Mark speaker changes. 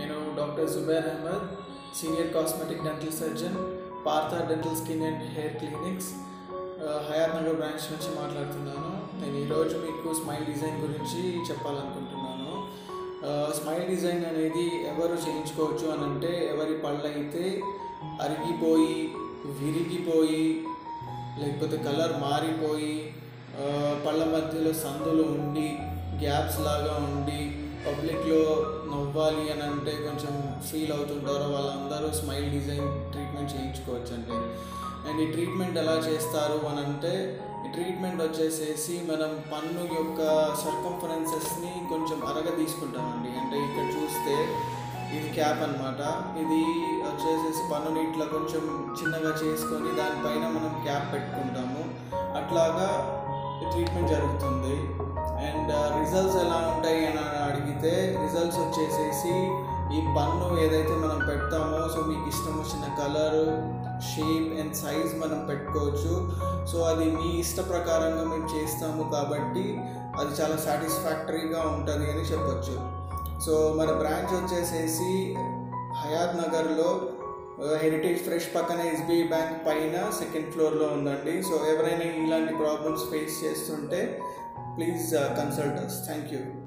Speaker 1: నేను doctor Zubair Ahmed senior cosmetic dental surgeon Partha dental skin and hair clinics Hayathnagar branch నుంచి మాట్లాడుతున్నాను నేను ఈరోజు మీకు స్మైల్ డిజైన్ గురించి చెప్పాలనుకుంటున్నాను స్మైల్ డిజైన్ అనేది ఎవరు చేయించుకోవచ్చు అని అంటే ఎవరి పళ్ళు అయితే అరిగిపోయి విరిగిపోయి లేకపోతే కలర్ మారిపోయి ఆ, పళ్ళ మధ్యలో సందులు ఉండి గ్యాప్స్ లాగా ఉండి పబ్లిక్లో నవ్వాలి అని అంటే కొంచెం ఫీల్ అవుతుంటారో వాళ్ళందరూ స్మైల్ డిజైన్ ట్రీట్మెంట్ చేయించుకోవచ్చు అండి అండ్ ఈ ట్రీట్మెంట్ ఎలా చేస్తారు అని అంటే ఈ ట్రీట్మెంట్ వచ్చేసేసి మనం పన్ను యొక్క సర్కంఫరెన్సెస్ని కొంచెం అరగ తీసుకుంటామండి అంటే ఇక్కడ చూస్తే ఇది క్యాప్ అన్నమాట ఇది వచ్చేసేసి పన్నుని ఇట్లా కొంచెం చిన్నగా చేసుకొని దానిపైన మనం క్యాప్ పెట్టుకుంటాము అట్లాగా ట్రీట్మెంట్ జరుగుతుంది అండ్ రిజల్ట్స్ ఎలా ఉంటాయి అని అడిగితే రిజల్ట్స్ వచ్చేసేసి ఈ పన్ను ఏదైతే మనం పెడతామో సో మీకు ఇష్టం వచ్చిన కలర్ షేప్ అండ్ సైజ్ మనం పెట్టుకోవచ్చు సో అది మీ ఇష్ట ప్రకారంగా మేము చేస్తాము కాబట్టి అది చాలా సాటిస్ఫాక్టరీగా ఉంటుంది అని చెప్పొచ్చు సో మన బ్రాంచ్ వచ్చేసేసి హయాత్ నగర్లో హెరిటేజ్ ఫ్రెష్ పక్కన ఎస్బీఐ బ్యాంక్ పైన సెకండ్ ఫ్లోర్లో ఉందండి సో ఎవరైనా ఇలాంటి ప్రాబ్లమ్స్ ఫేస్ చేస్తుంటే please consult us thank you